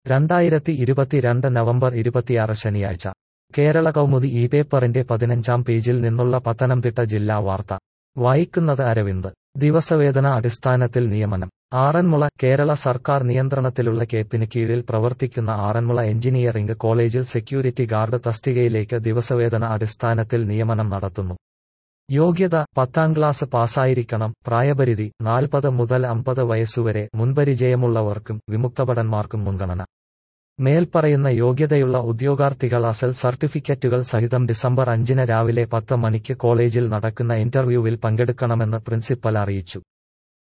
രണ്ടായിരത്തി ഇരുപത്തിരണ്ട് നവംബർ ഇരുപത്തിയാറ് ശനിയാഴ്ച കേരള കൗമുദി ഈ പേപ്പറിന്റെ പതിനഞ്ചാം പേജിൽ നിന്നുള്ള പത്തനംതിട്ട ജില്ലാ വാർത്ത വായിക്കുന്നത് അരവിന്ദ് ദിവസവേതന അടിസ്ഥാനത്തിൽ നിയമനം ആറന്മുള കേരള സർക്കാർ നിയന്ത്രണത്തിലുള്ള കേപ്പിന് കീഴിൽ പ്രവർത്തിക്കുന്ന ആറന്മുള എഞ്ചിനീയറിംഗ് കോളേജിൽ സെക്യൂരിറ്റി ഗാർഡ് തസ്തികയിലേക്ക് ദിവസവേതന അടിസ്ഥാനത്തിൽ നിയമനം നടത്തുന്നു യോഗ്യത പത്താം ക്ലാസ് പാസ്സായിരിക്കണം പ്രായപരിധി നാൽപ്പത് മുതൽ അമ്പത് വയസ്സുവരെ മുൻപരിചയമുള്ളവർക്കും വിമുക്തഭടന്മാർക്കും മുൻഗണന മേൽപ്പറയുന്ന യോഗ്യതയുള്ള ഉദ്യോഗാർത്ഥികൾ അസൽ സർട്ടിഫിക്കറ്റുകൾ സഹിതം ഡിസംബർ അഞ്ചിന് രാവിലെ പത്ത് മണിക്ക് കോളേജിൽ നടക്കുന്ന ഇന്റർവ്യൂവിൽ പങ്കെടുക്കണമെന്ന് പ്രിൻസിപ്പൽ അറിയിച്ചു